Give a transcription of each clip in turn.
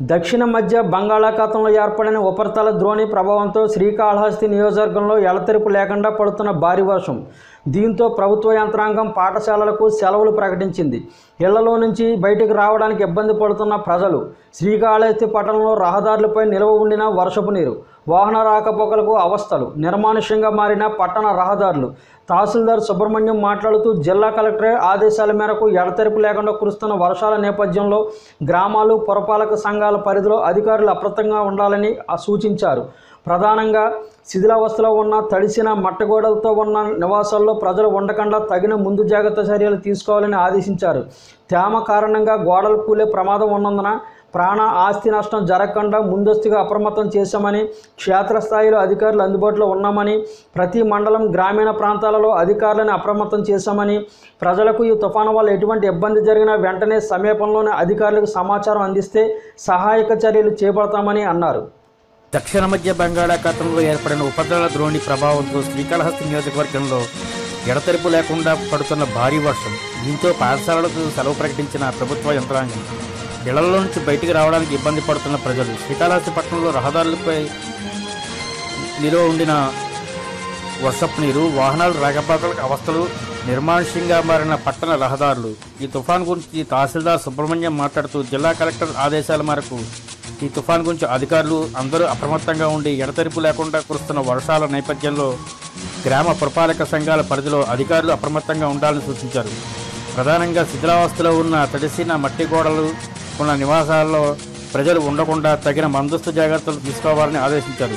దక్షిణ మధ్య బంగాళాఖాతంలో ఏర్పడిన ఉపరితల ద్రోణి ప్రభావంతో శ్రీకాళహస్తి నియోజకవర్గంలో ఎడతెరిపి లేకుండా పడుతున్న భారీ వర్షం దీంతో ప్రభుత్వ యంత్రాంగం పాఠశాలలకు సెలవులు ప్రకటించింది ఇళ్లలో నుంచి బయటకు రావడానికి ఇబ్బంది పడుతున్న ప్రజలు శ్రీకాళహస్తి పట్టణంలో రహదారులపై నిల్వ ఉండిన వర్షపు నీరు వాహన రాకపోకలకు అవస్థలు నిర్మానుష్యంగా మారిన పట్టణ రహదారులు తహసీల్దార్ సుబ్రహ్మణ్యం మాట్లాడుతూ జిల్లా కలెక్టర్ ఆదేశాల మేరకు ఎడతెరిపి లేకుండా కురుస్తున్న వర్షాల నేపథ్యంలో గ్రామాలు పురపాలక సంఘాల పరిధిలో అధికారులు అప్రమత్తంగా ఉండాలని ఆ సూచించారు ప్రధానంగా శిథిలావస్థలో ఉన్న తడిసిన మట్టగోడలతో ఉన్న నివాసాల్లో ప్రజలు ఉండకుండా తగిన ముందు జాగ్రత్త చర్యలు తీసుకోవాలని ఆదేశించారు తేమ కారణంగా గోడలు కూలే ప్రమాదం ఉన్నందున ప్రాణ ఆస్తి నష్టం జరగకుండా ముందస్తుగా అప్రమత్తం చేశామని క్షేత్రస్థాయిలో అధికారులు అందుబాటులో ఉన్నామని ప్రతి మండలం గ్రామీణ ప్రాంతాలలో అధికారులను అప్రమత్తం చేశామని ప్రజలకు ఈ తుఫాను వల్ల ఎటువంటి ఇబ్బంది జరిగినా వెంటనే సమీపంలోని అధికారులకు సమాచారం అందిస్తే సహాయక చర్యలు చేపడతామని అన్నారు దక్షిణ మధ్య బంగాళాఖాతంలో ఏర్పడిన ఉపద్రవ ద్రోణి ప్రభావంతో శ్రీకాళహస్తి నియోజకవర్గంలో ఎడతెరిపు లేకుండా పడుతున్న భారీ వర్షం దీంతో పాఠశాలలకు సెలవు ప్రకటించిన ప్రభుత్వ యంత్రాంగం ఇళ్లలో నుంచి బయటికి రావడానికి ఇబ్బంది పడుతున్న ప్రజలు శ్రీకాళహస్తి పట్టణంలో రహదారులపై నిలువ ఉండిన వర్షపు నీరు వాహనాలు రాకపోకలకు అవస్థలు నిర్మానుష్యంగా మారిన పట్టణ రహదారులు ఈ తుఫాన్ గురించి తహసీల్దార్ సుబ్రహ్మణ్యం మాట్లాడుతూ జిల్లా కలెక్టర్ ఆదేశాల మేరకు ఈ తుఫాన్ గురించి అధికారులు అందరూ అప్రమత్తంగా ఉండి ఎడతెరిపు లేకుండా కురుస్తున్న వర్షాల నేపథ్యంలో గ్రామ పురపాలక సంఘాల పరిధిలో అధికారులు అప్రమత్తంగా ఉండాలని సూచించారు ప్రధానంగా శిథిలావస్థలో ఉన్న తడిసిన మట్టి గోడలు ఉన్న నివాసాల్లో ప్రజలు ఉండకుండా తగిన మందస్తు జాగ్రత్తలు తీసుకోవాలని ఆదేశించారు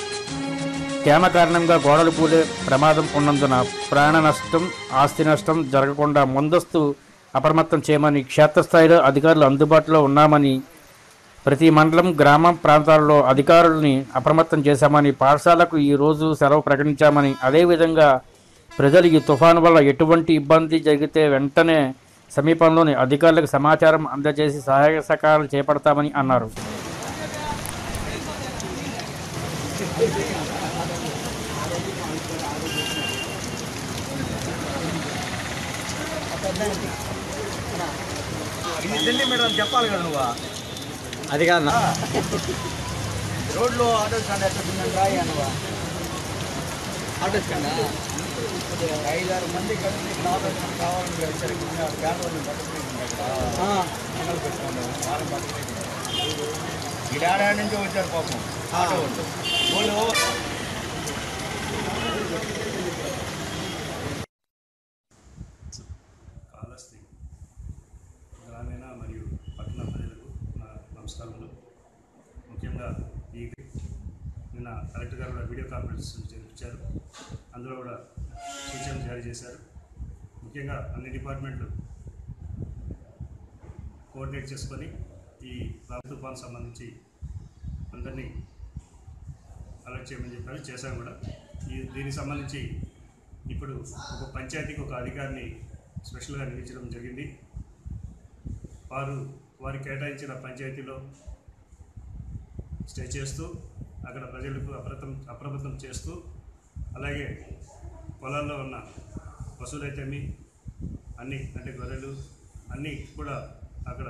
తేమ కారణంగా గోడలు కూలే ప్రమాదం ఉన్నందున ప్రాణ నష్టం ఆస్తి నష్టం జరగకుండా ముందస్తు అప్రమత్తం చేయమని క్షేత్రస్థాయిలో అధికారులు అందుబాటులో ఉన్నామని ప్రతి మండలం గ్రామం ప్రాంతాల్లో అధికారుల్ని అప్రమత్తం చేశామని పాఠశాలకు ఈ రోజు సెలవు ప్రకటించామని అదేవిధంగా ప్రజలు ఈ తుఫాను వల్ల ఎటువంటి ఇబ్బంది జరిగితే వెంటనే సమీపంలోని అధికారులకు సమాచారం అందజేసి సహాయక సహకారాలు చేపడతామని అన్నారు ఢిల్లీ మేడం చెప్పాలి కదా నువ్వు అది కాదు రోడ్లో ఆటో స్టాండ్ ఎక్కడ ఉందని రాయి నువ్వు ఆటో స్టాండ్ ఐదారు మంది కలిసి ఇక్కడ ఆటో స్టాండ్ కావాలని వచ్చారు బ్యానర్ని ఈ డాడా నుంచి వచ్చారు పాపం ఆటో వాళ్ళు వాళ్ళు కాళహస్తి గ్రామీణ మరియు పట్టణ ప్రజలకు నా నమస్కారములు ముఖ్యంగా ఈ నిన్న కలెక్టర్ గారు కూడా వీడియో కాన్ఫరెన్స్ జరిపించారు అందులో కూడా సూచనలు జారీ చేశారు ముఖ్యంగా అన్ని డిపార్ట్మెంట్లు కోఆర్డినేట్ చేసుకొని ఈ రాబోయే తుఫాన్ సంబంధించి అందరినీ అలర్ట్ చేయమని చెప్పారు చేశాం కూడా ఈ దీనికి సంబంధించి ఇప్పుడు ఒక పంచాయతీకి ఒక అధికారిని స్పెషల్గా నియమించడం జరిగింది వారు వారి కేటాయించిన పంచాయతీలో స్టే చేస్తూ అక్కడ ప్రజలకు అప్రతం అప్రమత్తం చేస్తూ అలాగే పొలాల్లో ఉన్న పశువులైతేమి అన్నీ అంటే గొర్రెలు అన్నీ కూడా అక్కడ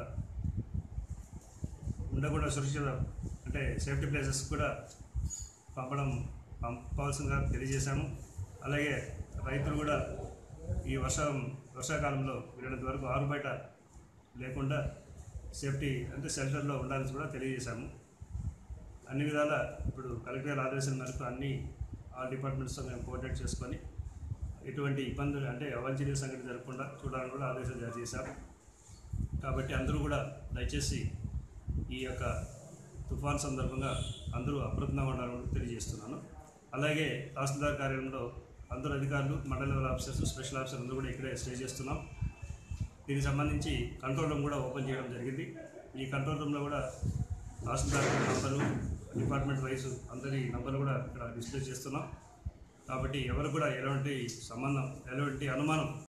ఉండకుండా సురక్షిత అంటే సేఫ్టీ ప్లేసెస్ కూడా పంపడం పంపవలసిందిగా తెలియజేశాము అలాగే రైతులు కూడా ఈ వర్షం వర్షాకాలంలో వీలైనంత వరకు ఆరు బయట లేకుండా సేఫ్టీ అంటే షెల్టర్లో ఉండాలని కూడా తెలియజేశాము అన్ని విధాల ఇప్పుడు కలెక్టర్ గారి ఆదేశం మేరకు అన్ని ఆల్ డిపార్ట్మెంట్స్తో మేము కోఆర్డినేట్ చేసుకొని ఎటువంటి ఇబ్బందులు అంటే అవాంఛనీయ సంఘటన జరగకుండా చూడాలని కూడా ఆదేశాలు జారీ చేశాము కాబట్టి అందరూ కూడా దయచేసి ఈ యొక్క తుఫాన్ సందర్భంగా అందరూ అప్రమత్తంగా ఉండాలని తెలియజేస్తున్నాను అలాగే తహసీల్దార్ కార్యాలయంలో అందరూ అధికారులు మండల లెవెల్ ఆఫీసర్స్ స్పెషల్ ఆఫీసర్ అందరూ కూడా ఇక్కడే స్టే చేస్తున్నాం దీనికి సంబంధించి కంట్రోల్ రూమ్ కూడా ఓపెన్ చేయడం జరిగింది ఈ కంట్రోల్ రూమ్లో కూడా తహసీల్దార్ నంబర్లు డిపార్ట్మెంట్ వైజ్ అందరి నంబర్లు కూడా ఇక్కడ డిస్ప్లే చేస్తున్నాం కాబట్టి ఎవరు కూడా ఎలాంటి సంబంధం ఎలాంటి అనుమానం